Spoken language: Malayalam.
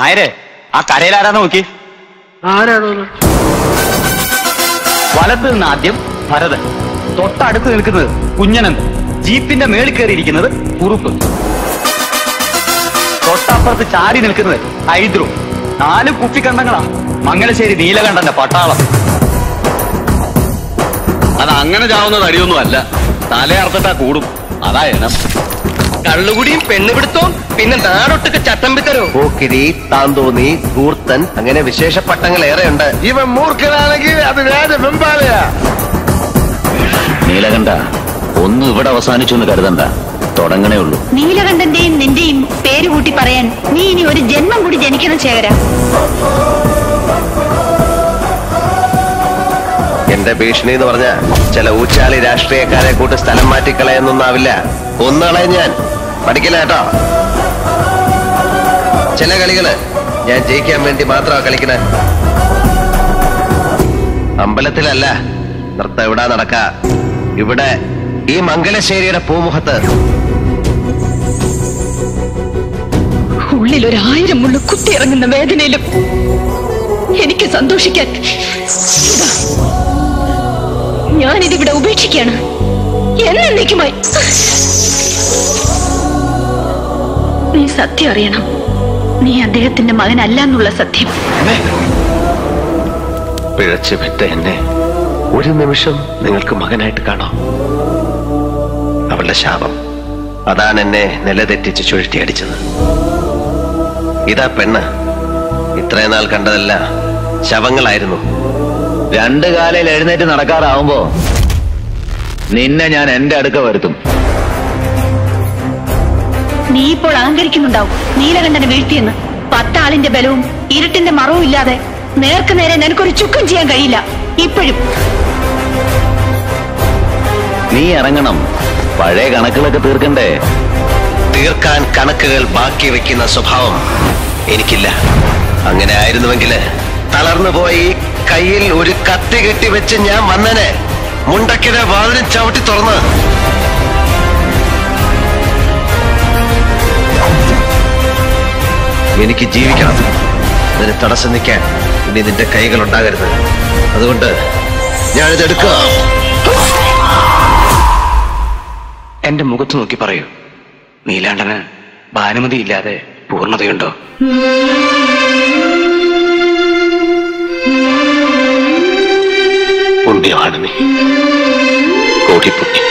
നായരെ ആ കരയിലാരാന്ന് നോക്കി ആരാണോന്ന് വലത്ത് നിന്ന് ആദ്യം ഭരതൻ തൊട്ടടുത്ത് നിൽക്കുന്നത് കുഞ്ഞനന്ത് ജീപ്പിന്റെ മേളിൽ കയറിയിരിക്കുന്നത് കുറുപ്പ് തൊട്ടപ്പുറത്ത് ചാരി നിൽക്കുന്നത് ഹൈദ്രു നാല് കുപ്പിക്കണ്ടങ്ങളാ മംഗലശ്ശേരി നീലകണ്ഠന്റെ പട്ടാളം അത് അങ്ങനെ ചാവുന്നത് അടിയൊന്നും അല്ല തലയർത്തിട്ടാ കൂടും അതാ എനം കള്ളുകുടിയും പെണ്ണുപിടുത്തവും പിന്നെ നാടൊട്ടുക്ക് ചട്ടമ്പിത്തരവും പോക്കിരി താന്തോന്നി ധൂർത്തൻ അങ്ങനെ വിശേഷ പട്ടങ്ങൾ ഏറെയുണ്ട് ഇവൻ മൂർഖനാണെങ്കിൽ അത് നേരെ വെമ്പാലയാ നീലകണ്ഠ ഒന്നും ഇവിടെ അവസാനിച്ചു എന്ന് കരുതണ്ട തുടങ്ങണേ ഉള്ളൂ നീലകണ്ഠന്റെയും നിന്റെയും പേര് കൂട്ടി പറയാൻ നീ ഇനി ഒരു ജന്മം കൂടി ജനിക്കണം ശേഖര എന്റെ ഭീഷണി എന്ന് പറഞ്ഞ ചില ഊച്ചാളി രാഷ്ട്രീയക്കാരെ കൂട്ട് സ്ഥലം മാറ്റിക്കളയെന്നൊന്നാവില്ല ഒന്നുകളെ ഞാൻ പഠിക്കില്ല കേട്ടോ ചില കളികള് ഞാൻ ജയിക്കാൻ വേണ്ടി മാത്രമാ കളിക്കണേ അമ്പലത്തിലല്ല നൃത്തം ഇവിടെ നടക്ക ഇവിടെ ഈ മംഗലശ്ശേരിയുടെ പൂമുഖത്ത് ഉള്ളിൽ ഒരു ആയിരം മുള്ളു കുത്തിയിറങ്ങുന്ന വേദനയിലും എനിക്ക് സന്തോഷിക്കാൻ ഇതാ, ഞാനിതിവിടെ ഉപേക്ഷിക്കാണ് എന്നേക്കുമായി നീ സത്യം അറിയണം നീ അദ്ദേഹത്തിന്റെ മകനല്ല എന്നുള്ള സത്യം പിഴച്ചു പെറ്റ എന്നെ ഒരു നിമിഷം നിങ്ങൾക്ക് മകനായിട്ട് കാണാം അവളുടെ ശാപം അതാണ് എന്നെ നിലതെറ്റിച്ച് ചുഴറ്റിയടിച്ചത് ഇതാ പെണ്ണ് ഇത്രയും നാൾ കണ്ടതല്ല ശവങ്ങളായിരുന്നു രണ്ട് കാലയിൽ എഴുന്നേറ്റ് നടക്കാറാവുമ്പോ നിന്നെ ഞാൻ എന്റെ അടുക്ക വരുത്തും നീ ഇപ്പോൾ അഹങ്കരിക്കുന്നുണ്ടാവും നീലകണ്ഠനെ വീഴ്ത്തിയെന്ന് പത്താളിന്റെ ബലവും ഇരുട്ടിന്റെ മറവും ഇല്ലാതെ നേർക്ക് നേരെ നിനക്കൊരു ചുക്കം ചെയ്യാൻ കഴിയില്ല ഇപ്പോഴും നീ ഇറങ്ങണം പഴയ കണക്കുകളൊക്കെ തീർക്കണ്ടേ തീർക്കാൻ കണക്കുകൾ ബാക്കി വെക്കുന്ന സ്വഭാവം എനിക്കില്ല അങ്ങനെ ആയിരുന്നുവെങ്കിൽ തളർന്നു പോയി കയ്യിൽ ഒരു കത്തി കെട്ടി വെച്ച് ഞാൻ വന്നനെ മുണ്ടക്കിടെ വാതിലും ചവിട്ടി തുറന്ന് എനിക്ക് ജീവിക്കണം അതിന് തടസ്സം നിൽക്കാൻ ഇനി നിന്റെ കൈകൾ ഉണ്ടാകരുത് അതുകൊണ്ട് ഞാനിതെടുക്കുക എന്റെ മുഖത്ത് നോക്കി പറയൂ നീലാണ്ടന് ഭാനുമതി ഇല്ലാതെ പൂർണ്ണതയുണ്ടോ പുണ്യമാണ് നീ കോടി പുണ്യം